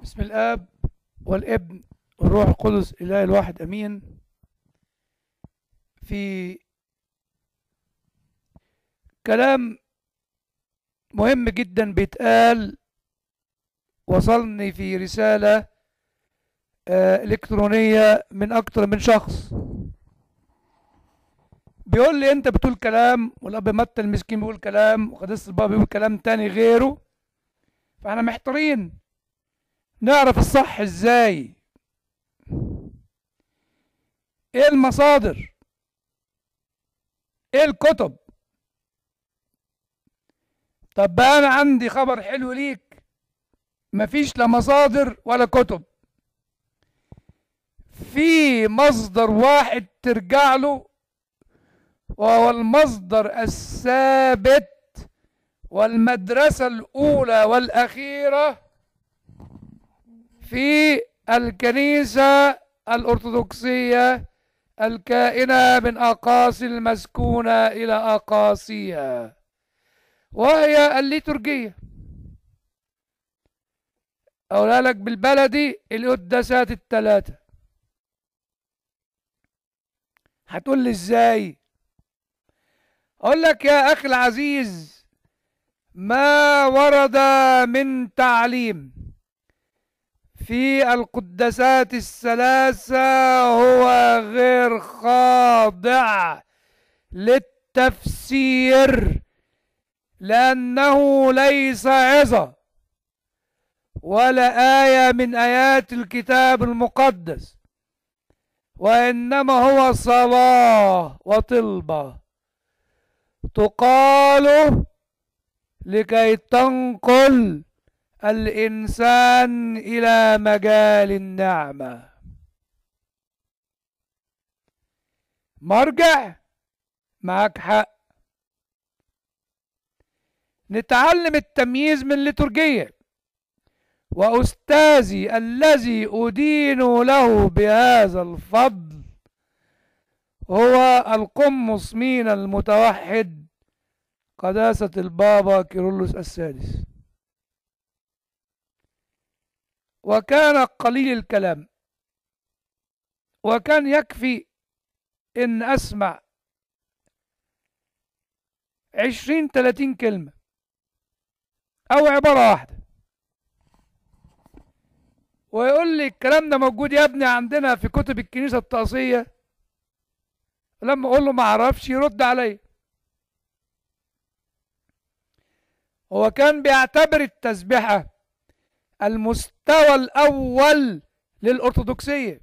بسم الاب والابن والروح القدس اله الواحد امين في كلام مهم جدا بيتقال وصلني في رسالة آه، إلكترونية من أكتر من شخص بيقول لي أنت بتقول كلام والأب متى المسكين بيقول كلام وقداسة البابا بيقول كلام تاني غيره فاحنا محتارين نعرف الصح ازاي ايه المصادر ايه الكتب طب بقى انا عندي خبر حلو ليك مفيش لا مصادر ولا كتب في مصدر واحد ترجع له وهو المصدر الثابت والمدرسة الأولى والأخيرة في الكنيسة الأرثوذكسية الكائنة من أقاصي المسكونة إلى أقاصيها وهي الليتورجية أقولها لك بالبلدي القداسات الثلاثة هتقول لي ازاي اقول لك يا اخي العزيز ما ورد من تعليم في القداسات الثلاثة هو غير خاضع للتفسير لأنه ليس عظة ولا آية من آيات الكتاب المقدس وإنما هو صلاة وطلبة تقال لكي تنقل الإنسان إلى مجال النعمة مرجع معك حق نتعلم التمييز من الليتورجية وأستاذي الذي أدين له بهذا الفضل هو القمص مين المتوحد قداسة البابا كيرلس السادس وكان قليل الكلام وكان يكفي ان اسمع عشرين تلاتين كلمة او عبارة واحدة ويقول لي الكلام ده موجود يا ابني عندنا في كتب الكنيسة الطقسية لما اقول له ما اعرفش يرد عليا هو كان بيعتبر التسبيحه المستوى الأول للأرثوذكسية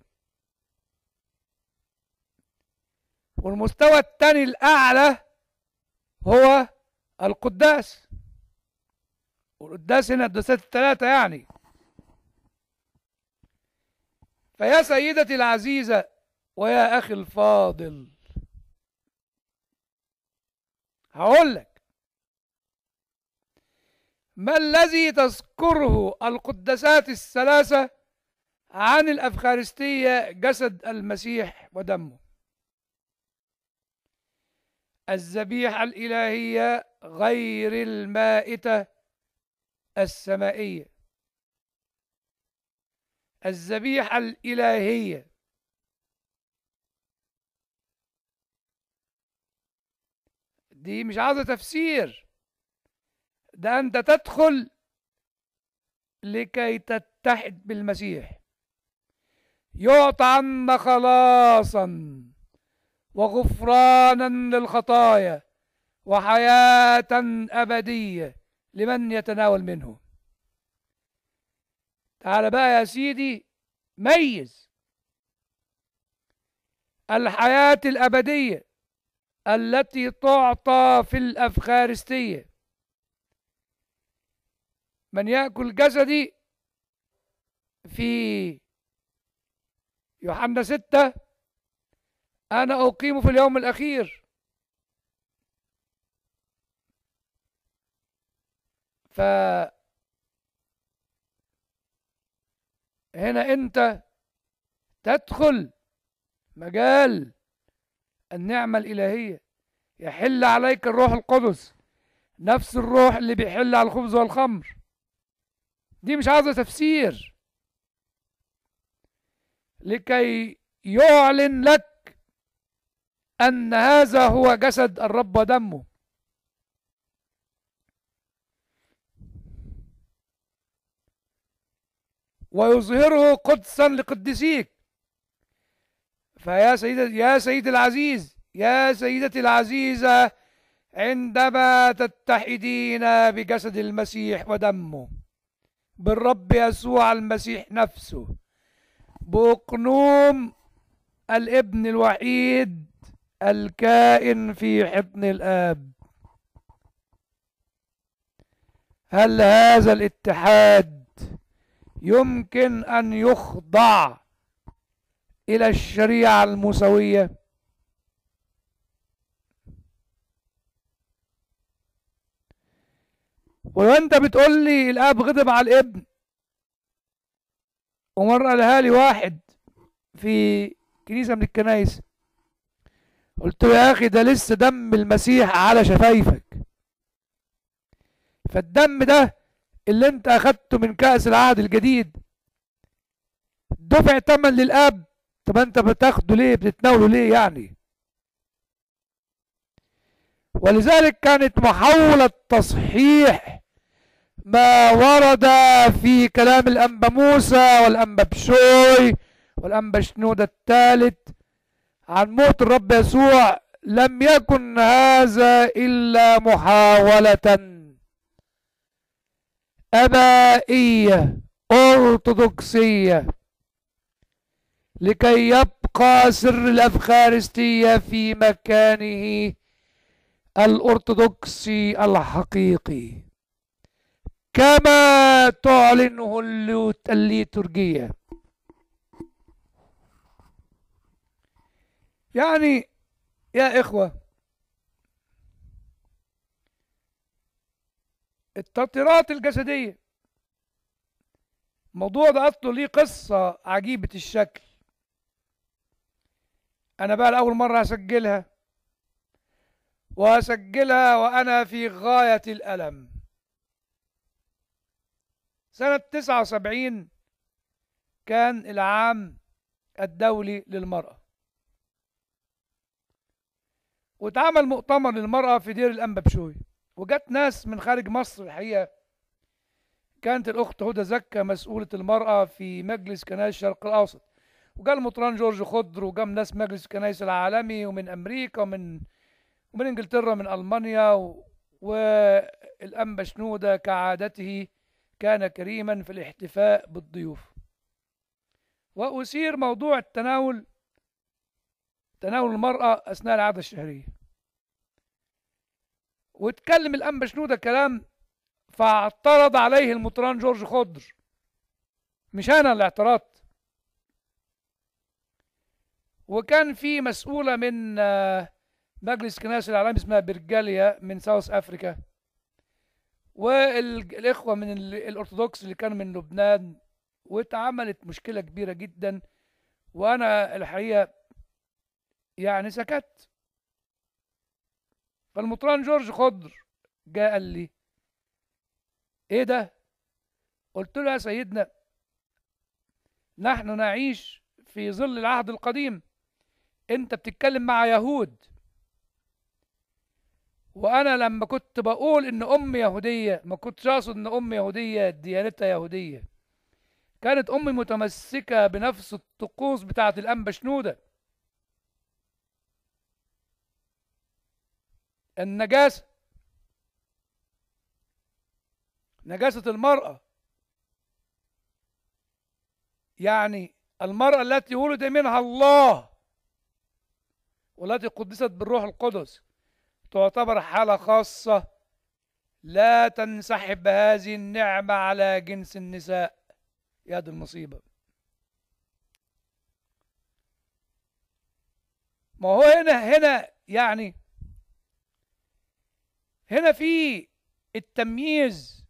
والمستوى الثاني الأعلى هو القداس والقداس هنا القداسات الثلاثة يعني فيا سيدتي العزيزة ويا أخي الفاضل هقول لك ما الذي تذكره القداسات الثلاثة عن الأفخارستية جسد المسيح ودمه الذبيحة الإلهية غير المائتة السمائية الذبيحة الإلهية دي مش عاوزة تفسير ده أنت تدخل لكي تتحد بالمسيح يعطى عنا خلاصا وغفرانا للخطايا وحياة أبدية لمن يتناول منه تعال بقى يا سيدي ميز الحياة الأبدية التي تعطى في الأفخارستية من يأكل جسدي في يوحنا ستة أنا أقيم في اليوم الأخير ف هنا أنت تدخل مجال النعمة الإلهية يحل عليك الروح القدس نفس الروح اللي بيحل على الخبز والخمر دي مش عاوزة تفسير لكي يعلن لك أن هذا هو جسد الرب ودمه ويظهره قدسا لقدسيك فيا سيدي يا سيدي العزيز يا سيدتي العزيزة عندما تتحدين بجسد المسيح ودمه بالرب يسوع المسيح نفسه بأقنوم الابن الوحيد الكائن في حضن الآب هل هذا الاتحاد يمكن أن يخضع إلى الشريعة المسوية ولو أنت بتقول لي الأب غضب على الابن ومرة قالها لي واحد في كنيسة من الكنايس قلت له يا أخي ده لسه دم المسيح على شفايفك فالدم ده اللي انت اخدته من كأس العهد الجديد دفع تمن للاب طب انت بتاخده ليه بتتناوله ليه يعني ولذلك كانت محاولة تصحيح ما ورد في كلام الأنبا موسى والأنبا بشوي والأنبا شنودة الثالث عن موت الرب يسوع لم يكن هذا إلا محاولة أبائية أرثوذكسية لكي يبقى سر الأفخارستية في مكانه الأرثوذكسي الحقيقي كما تعلنه الليتورجية يعني يا إخوة التطهيرات الجسدية الموضوع ده أصله ليه قصة عجيبة الشكل أنا بقى لأول مرة هسجلها وهسجلها وأنا في غاية الألم سنة تسعة وسبعين كان العام الدولي للمرأة واتعمل مؤتمر للمرأة في دير الأنبا بشوي وجت ناس من خارج مصر الحقيقة كانت الأخت هدى زكا مسؤولة المرأة في مجلس كنائس الشرق الأوسط وجا المطران جورج خضر وجم ناس مجلس الكنائس العالمي ومن أمريكا ومن ومن إنجلترا من ألمانيا و... والأنبا شنودة كعادته كان كريما في الاحتفاء بالضيوف وأثير موضوع التناول تناول المرأة أثناء العادة الشهرية واتكلم الأنبا شنودة كلام فاعترض عليه المطران جورج خضر مش أنا اللي اعترضت وكان في مسؤولة من مجلس كنائس العالم اسمها برجاليا من ساوث أفريكا والإخوة من الأرثوذكس اللي كانوا من لبنان واتعملت مشكلة كبيرة جدا وأنا الحقيقة يعني سكت فالمطران جورج خضر جاء قال لي ايه ده قلت له يا سيدنا نحن نعيش في ظل العهد القديم انت بتتكلم مع يهود وانا لما كنت بقول ان ام يهوديه ما كنتش اقصد ان ام يهوديه ديانتها يهوديه كانت امي متمسكه بنفس الطقوس بتاعه الانبا شنوده النجاسه نجاسه المراه يعني المراه التي ولد منها الله والتي قدست بالروح القدس تعتبر حالة خاصة لا تنسحب هذه النعمة على جنس النساء يا دي المصيبة ما هو هنا هنا يعني هنا في التمييز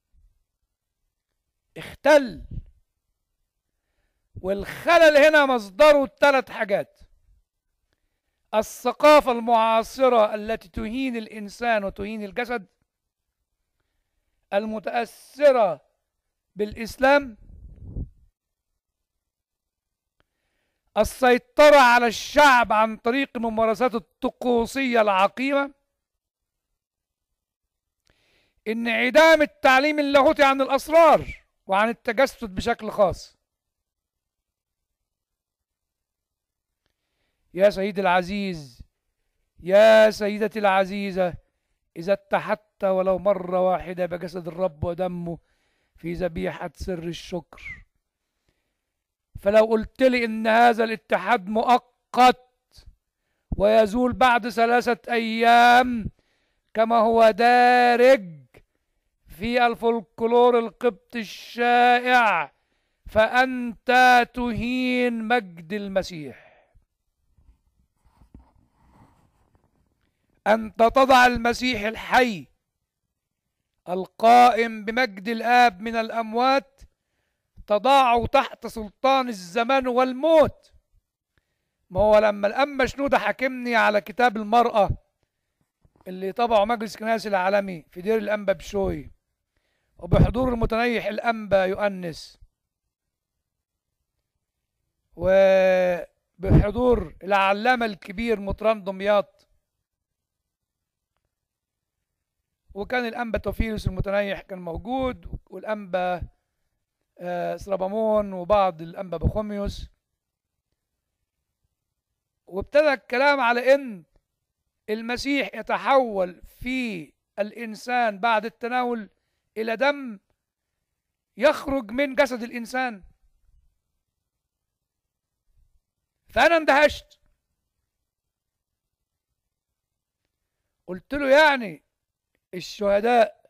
اختل والخلل هنا مصدره ثلاث حاجات الثقافة المعاصرة التي تهين الإنسان وتهين الجسد المتأثرة بالإسلام السيطرة على الشعب عن طريق الممارسات الطقوسية العقيمة انعدام التعليم اللاهوتي عن الأسرار وعن التجسد بشكل خاص يا سيدي العزيز يا سيدتي العزيزة إذا اتحدت ولو مرة واحدة بجسد الرب ودمه في ذبيحة سر الشكر فلو قلت لي إن هذا الاتحاد مؤقت ويزول بعد ثلاثة أيام كما هو دارج في الفولكلور القبطي الشائع فأنت تهين مجد المسيح أنت تضع المسيح الحي القائم بمجد الآب من الأموات تضعه تحت سلطان الزمان والموت ما هو لما الأما شنودة حاكمني على كتاب المرأة اللي طبعه مجلس كنائس العالمي في دير الأنبا بشوي وبحضور المتنيح الأنبا يؤنس وبحضور العلامة الكبير مطران دمياط وكان الأنبا توفيلوس المتنيح كان موجود والأنبا آه، سرابامون وبعض الأنبا بخوميوس وابتدى الكلام على إن المسيح يتحول في الإنسان بعد التناول إلى دم يخرج من جسد الإنسان فأنا اندهشت قلت له يعني الشهداء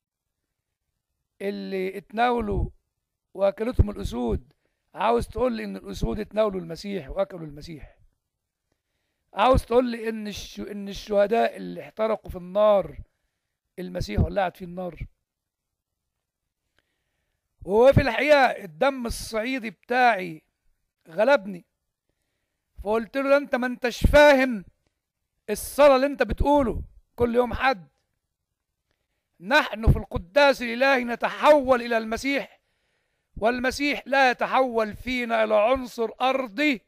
اللي اتناولوا واكلتهم الاسود عاوز تقول لي ان الاسود اتناولوا المسيح واكلوا المسيح عاوز تقول لي ان الش... ان الشهداء اللي احترقوا في النار المسيح ولعت فيه النار وهو في الحقيقه الدم الصعيدي بتاعي غلبني فقلت له انت ما انتش فاهم الصلاه اللي انت بتقوله كل يوم حد نحن في القداس الإلهي نتحول إلى المسيح والمسيح لا يتحول فينا إلى عنصر أرضي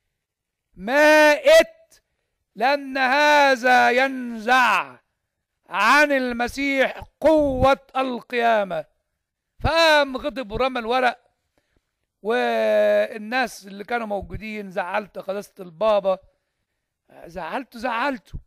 مائت لأن هذا ينزع عن المسيح قوة القيامة فقام غضب ورمى الورق والناس اللي كانوا موجودين زعلت قداسة البابا زعلته زعلته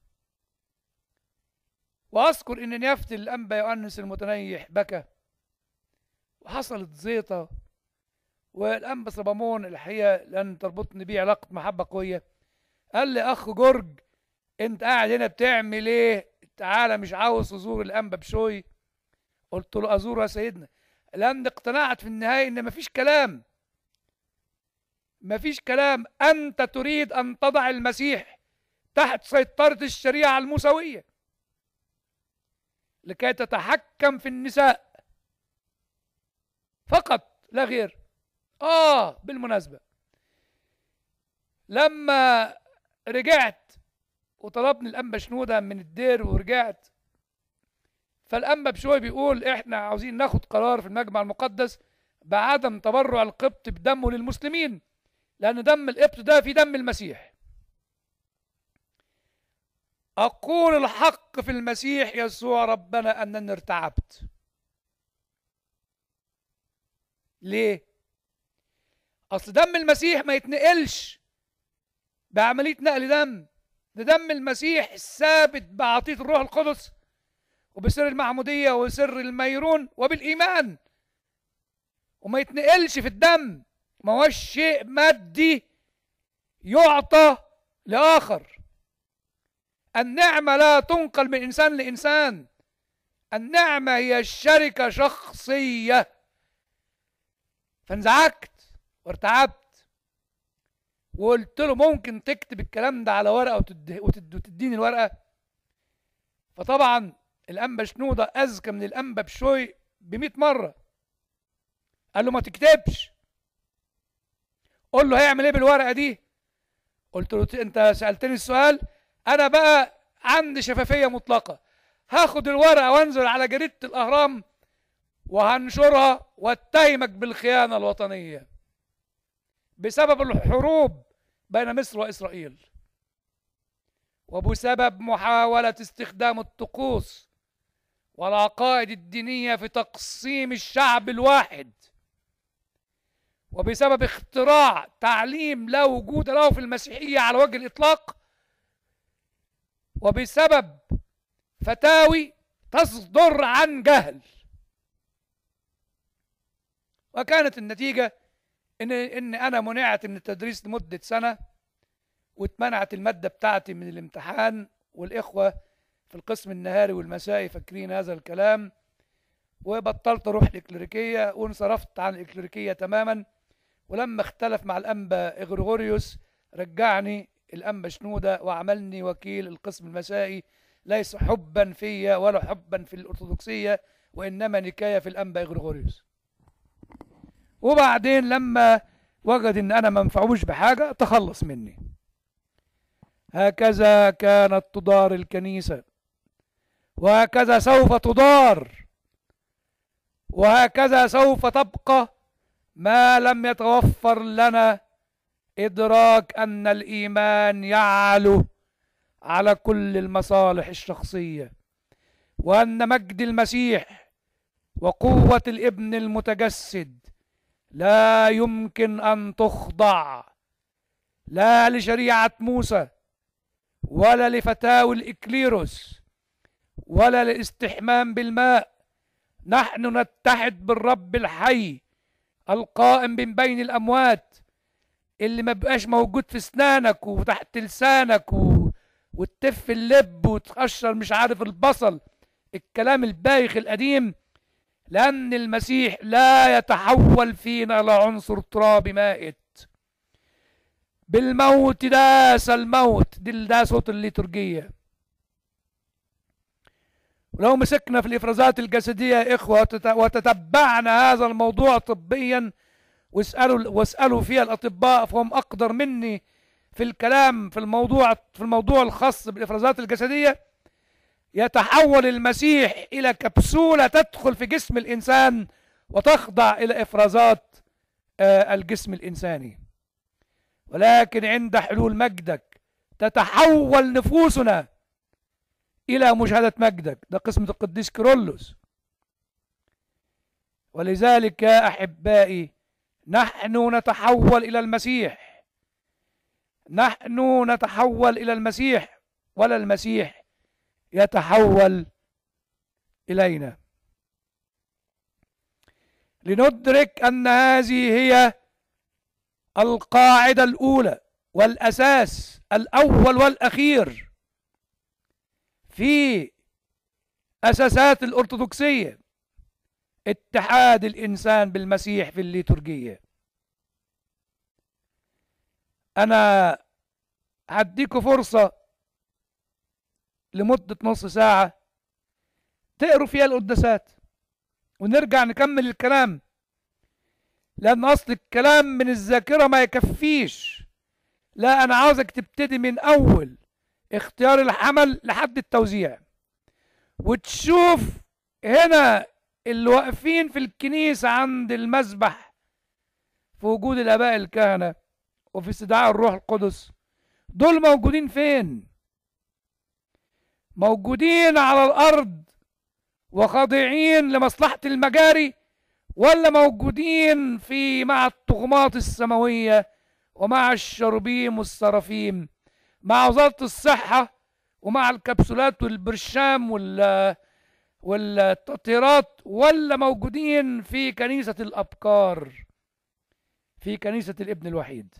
واذكر ان نيافه الانبا يؤنس المتنيح بكى وحصلت زيطه والانبا صبامون الحقيقه لان تربطني بيه علاقه محبه قويه قال لي اخ جورج انت قاعد هنا بتعمل ايه تعالى مش عاوز تزور الانبا بشوي قلت له ازوره يا سيدنا لان اقتنعت في النهايه ان مفيش كلام مفيش كلام انت تريد ان تضع المسيح تحت سيطره الشريعه الموسويه لكي تتحكم في النساء فقط لا غير اه بالمناسبة لما رجعت وطلبني الأنبا شنودة من الدير ورجعت فالأنبا بشوي بيقول احنا عاوزين ناخد قرار في المجمع المقدس بعدم تبرع القبط بدمه للمسلمين لأن دم القبط ده في دم المسيح أقول الحق في المسيح يسوع ربنا أنني ارتعبت ليه؟ أصل دم المسيح ما يتنقلش بعملية نقل دم ده دم المسيح الثابت بعطية الروح القدس وبسر المعمودية وسر الميرون وبالإيمان وما يتنقلش في الدم ما هوش شيء مادي يعطى لآخر النعمة لا تنقل من إنسان لإنسان النعمة هي الشركة شخصية فانزعجت وارتعبت وقلت له ممكن تكتب الكلام ده على ورقة وتد... وتد... وتديني الورقة فطبعا الأنبا شنودة أذكى من الأنبا بشوي بمئة مرة قال له ما تكتبش قول له هيعمل ايه بالورقة دي قلت له انت سألتني السؤال انا بقى عندي شفافيه مطلقه هاخد الورقه وانزل على جريده الاهرام وهنشرها واتهمك بالخيانه الوطنيه بسبب الحروب بين مصر وإسرائيل وبسبب محاولة استخدام الطقوس والعقائد الدينية في تقسيم الشعب الواحد وبسبب اختراع تعليم لا وجود له في المسيحية على وجه الإطلاق وبسبب فتاوي تصدر عن جهل وكانت النتيجة إن إن أنا منعت من التدريس لمدة سنة واتمنعت المادة بتاعتي من الامتحان والإخوة في القسم النهاري والمسائي فاكرين هذا الكلام وبطلت أروح الإكليريكية وانصرفت عن الإكليريكية تماما ولما اختلف مع الأنبا إغريغوريوس رجعني الأنبا شنودة وعملني وكيل القسم المسائي ليس حبا فيا ولا حبا في الأرثوذكسية وإنما نكاية في الأنبا إغريغوريوس وبعدين لما وجد ان انا ما منفعوش بحاجه تخلص مني هكذا كانت تدار الكنيسه وهكذا سوف تدار وهكذا سوف تبقى ما لم يتوفر لنا ادراك ان الايمان يعلو على كل المصالح الشخصيه وان مجد المسيح وقوه الابن المتجسد لا يمكن ان تخضع لا لشريعه موسى ولا لفتاوي الاكليروس ولا للاستحمام بالماء نحن نتحد بالرب الحي القائم من بين الاموات اللي ما بقاش موجود في اسنانك وتحت لسانك و... وتتف اللب وتقشر مش عارف البصل الكلام البايخ القديم لأن المسيح لا يتحول فينا إلى عنصر تراب مائت بالموت داس الموت دي ده صوت الليتورجية ولو مسكنا في الإفرازات الجسدية يا إخوة وتتبعنا هذا الموضوع طبيا واسألوا واسألوا فيها الأطباء فهم أقدر مني في الكلام في الموضوع في الموضوع الخاص بالإفرازات الجسدية يتحول المسيح إلى كبسولة تدخل في جسم الإنسان وتخضع إلى إفرازات الجسم الإنساني ولكن عند حلول مجدك تتحول نفوسنا إلى مشاهدة مجدك ده قسمة القديس كيرلس ولذلك يا أحبائي نحن نتحول إلى المسيح نحن نتحول إلى المسيح ولا المسيح يتحول إلينا لندرك أن هذه هي القاعدة الأولى والأساس الأول والأخير في أساسات الأرثوذكسية اتحاد الإنسان بالمسيح في الليتورجية أنا هديكوا فرصة لمدة نص ساعة تقروا فيها القداسات ونرجع نكمل الكلام لأن أصل الكلام من الذاكرة ما يكفيش لا أنا عاوزك تبتدي من أول اختيار الحمل لحد التوزيع وتشوف هنا اللي واقفين في الكنيسة عند المذبح في وجود الآباء الكهنة وفي استدعاء الروح القدس دول موجودين فين؟ موجودين على الأرض وخاضعين لمصلحة المجاري ولا موجودين في مع الطغمات السماوية ومع الشربيم والسرافيم مع وزارة الصحة ومع الكبسولات والبرشام وال والتطهيرات ولا موجودين في كنيسة الأبكار في كنيسة الابن الوحيد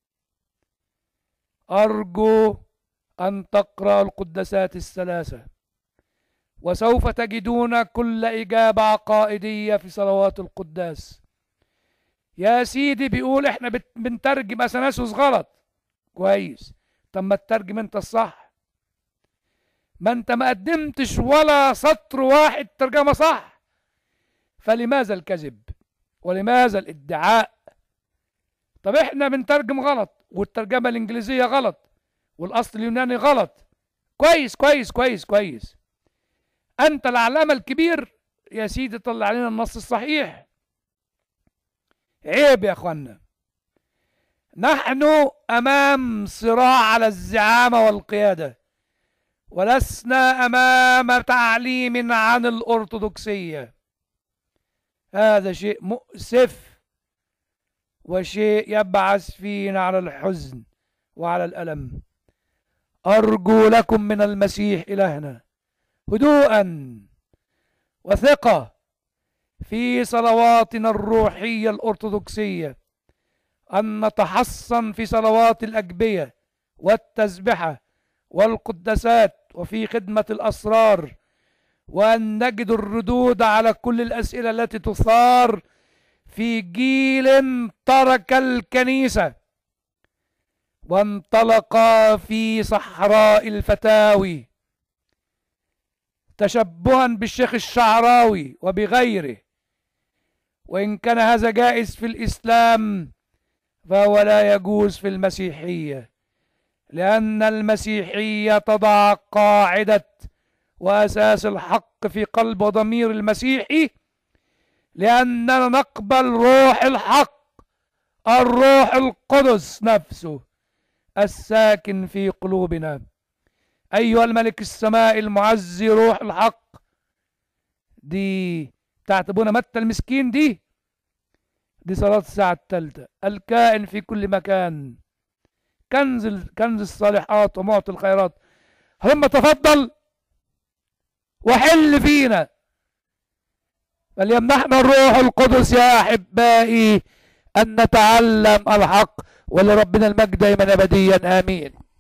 أرجو أن تقرأ القدسات الثلاثة وسوف تجدون كل إجابة عقائدية في صلوات القداس يا سيدي بيقول احنا بنترجم أثناسوس غلط كويس طب ما تترجم انت الصح ما انت ما قدمتش ولا سطر واحد ترجمة صح فلماذا الكذب ولماذا الادعاء طب احنا بنترجم غلط والترجمة الانجليزية غلط والاصل اليوناني غلط كويس كويس كويس كويس انت العلامة الكبير يا سيدي طلع علينا النص الصحيح عيب يا اخوانا نحن امام صراع على الزعامه والقياده ولسنا امام تعليم عن الارثوذكسيه هذا شيء مؤسف وشيء يبعث فينا على الحزن وعلى الالم ارجو لكم من المسيح الهنا هدوءا وثقه في صلواتنا الروحيه الارثوذكسيه ان نتحصن في صلوات الاجبيه والتسبحه والقداسات وفي خدمه الاسرار وان نجد الردود على كل الاسئله التي تثار في جيل ترك الكنيسه وانطلق في صحراء الفتاوي تشبها بالشيخ الشعراوي وبغيره وان كان هذا جائز في الاسلام فهو لا يجوز في المسيحيه لان المسيحيه تضع قاعده واساس الحق في قلب وضمير المسيحي لاننا نقبل روح الحق الروح القدس نفسه الساكن في قلوبنا ايها الملك السماء المعزي روح الحق دي بتاعت ابونا متى المسكين دي دي صلاة الساعة الثالثة الكائن في كل مكان كنز كنز الصالحات ومعطي الخيرات هم تفضل وحل فينا فليمنحنا الروح القدس يا احبائي ان نتعلم الحق ولربنا المجد دائما ابديا امين